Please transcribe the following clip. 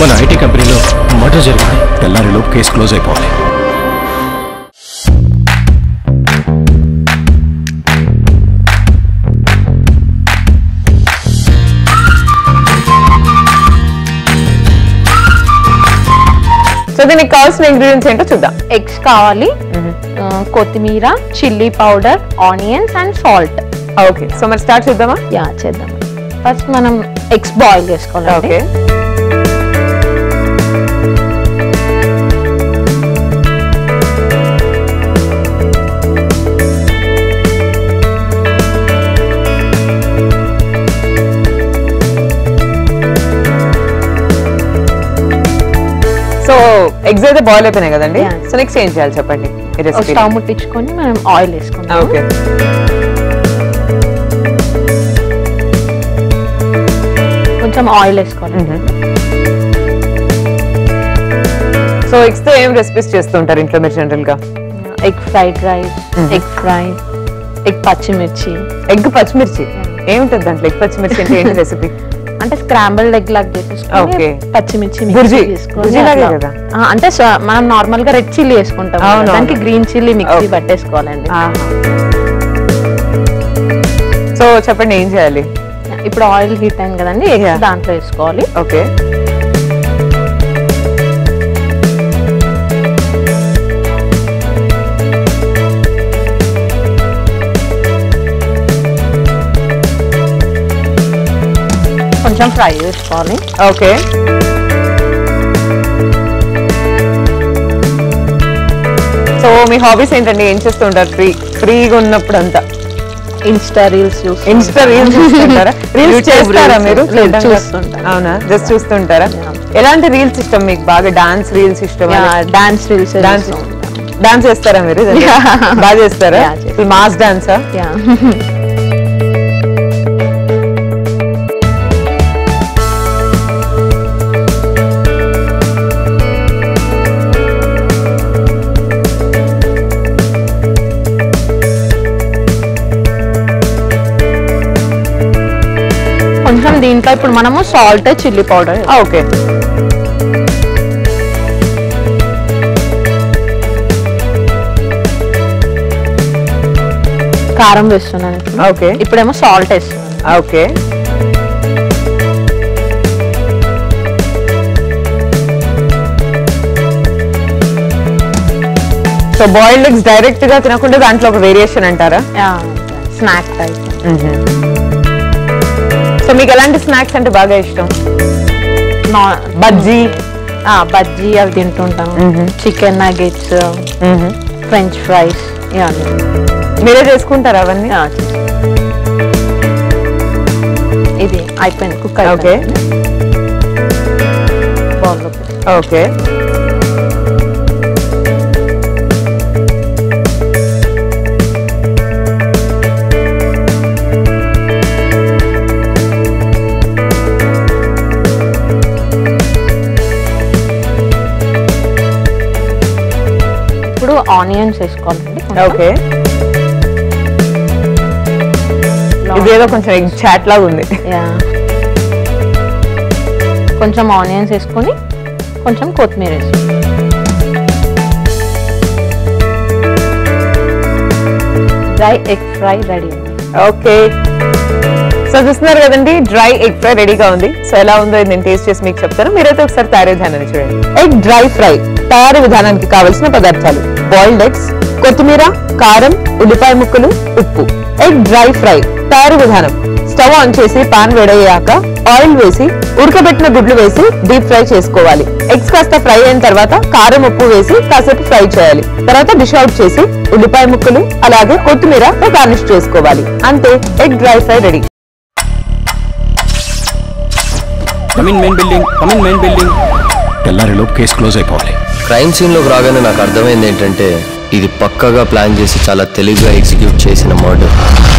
మన ఐటీ కంపెనీలో మర్డర్ జరిగింది తెల్లారిలోపు కేసు క్లోజ్ అయిపోవాలి సో దీనికి కావాల్సిన ఇంగ్రీడియంట్స్ ఏంటో చూద్దాం ఎగ్స్ కావాలి ఆ, కొత్తిమీర chilli powder onions and salt okay so మరి స్టార్ట్ చేద్దామా యా చేద్దాం ఫస్ట్ మనం ఎగ్స్ బాయిల్ చేసుకోవాలి ఓకే సో ఎగ్స్ అయితే బాయిల్ అయిపోయినాయి కదండి Yeah. సో నెక్స్ట్ ఏం చేయాలి చెప్పండి ఈ ఒక రెసిపీ స్టవ్ ముట్టించుకొని మనం ఆయిల్ వేసుకుంటాం ఓకే కొంచెం ఆయిల్ వేసుకోవాలి సో ఎగ్స్ తో ఏం రెసిపీస్ చేస్తుంటారు ఇంట్లో మీరు జనరల్ గా egg fried rice egg fry egg పచ్చిమిర్చి ఎగ్ పచ్చిమిర్చి ఏముంటుంది దాంట్లో ఎగ్ పచ్చిమిర్చి అంటే ఏంటి రెసిపీ అంటే స్క్రాంబుల్ ఎగ్ లాగా చేసేసుకొని Okay. పచ్చిమిర్చి mix బుర్జీ. చేసుకొని బుర్జీ లాగే అట్లా. కదా? ఆ, అంటే స- మనం నార్మల్ గా రెడ్ చిల్లీ వేసుకుంటాం కదా. అవును, దానికి అవును. Green chilli mixie Okay. పట్టేసుకోవాలండి సో చెప్పండి ఏం చేయాలి ఇప్పుడు ఆయిల్ హీట్ అయింది కదండి eggs Yeah. దాంట్లో వేసుకోవాలి ఓకే కొంచెం ఫ్రై చేసుకోవాలి ఓకే సో మీ హాబీస్ ఏంటండి ఏం చేస్తుంటారు ఫ్రీ ఫ్రీగా ఉన్నప్పుడు అంతా ఇన్స్టా రీల్స్ చూసి ఇన్స్టా రీల్స్ చూస్తుంటారా రీల్స్ YouTube చేస్తారా reels. మీరు లేదు, చూస్తుంటాను. అవునా జస్ట్ చూస్తుంటారా Yeah. ఎలాంటి రీల్స్ ఇష్టం మీకు బాగా డాన్స్ రీల్స్ ఇష్టం డాన్స్ రీల్స్ డాన్స్ డాన్స్ చేస్తారా మీరు Yeah. బాగా చేస్తారా Yeah, చేస్తాను. మాస్ డాన్సా కొంచెం దీంట్లో ఇప్పుడు మనము సాల్ట్ చిల్లీ పౌడర్ ఓకే కారం వేస్తున్నాను ఇప్పుడు. ఓకే ఇప్పుడేమో సాల్ట్ వేస్తున్నాను okay so boiled eggs direct గా తినకుండా దాంట్లో ఒక వేరియేషన్ అంటారా స్నాక్ టైప్ సో మీకు ఎలాంటి స్నాక్స్ అంటే బాగా ఇష్టం బజ్జీ బజ్జీ అవి తింటుంటాను Mhm. Chicken nuggets french fries ఇవన్నీ మీరే చేసుకుంటారా అవన్నీ Yeah, చేస్తాను. ఇది అయిపోయింది కుక్ ఓకే బౌల్లో ఓకే ఇప్పుడు ఆనియన్స్ వేసుకోవాలండి కొంచెం. ఓకే ఇదేదో కొంచెం ఎగ్ చాట్ లాగా ఉంది Yeah. కొంచెం ఆనియన్స్ వేసుకొని కొంచెం కొత్తిమీర వేసుకోవాలి dry egg fry ready okay so చూస్తున్నారు కదండి డ్రై ఎగ్ ఫ్రై రెడీగా ఉంది సో ఎలా ఉందో ఇది నేను టేస్ట్ చేసి మీకు చెప్తాను మీరైతే ఒకసారి తయారీ విధానాన్ని చూడండి ఎగ్ డ్రై ఫ్రై తయారీ విధానానికి కావలసిన పదార్థాలు బాయిల్డ్ ఎగ్స్ కొత్తిమీర కారం ఉల్లిపాయ ముక్కలు ఉప్పు ఎగ్ డ్రై ఫ్రై తయారీ విధానం స్టవ్ ఆన్ చేసి పాన్ వేడయ్యాక ఆయిల్ వేసి ఉడకబెట్టిన గుడ్లు వేసి డీప్ ఫ్రై చేసుకోవాలి ఎగ్స్ కాస్త ఫ్రై అయిన తర్వాత కారం ఉప్పు వేసి కాసేపు ఫ్రై చేయాలి తర్వాత డిష్ అవుట్ చేసి ఉల్లిపాయ ముక్కలు అలాగే కొత్తిమీరతో గార్నిష్ చేసుకోవాలి అంతే egg dry fry ready come in main building come in main building తెల్లారిలోపు కేసు క్లోజ్ అయిపోవాలి క్రైమ్ సీన్లోకి రాగానే నాకు అర్థమైంది ఏంటంటే ఇది పక్కగా ప్లాన్ చేసి చాలా తెలివిగా ఎగ్జిక్యూట్ చేసిన మర్డర్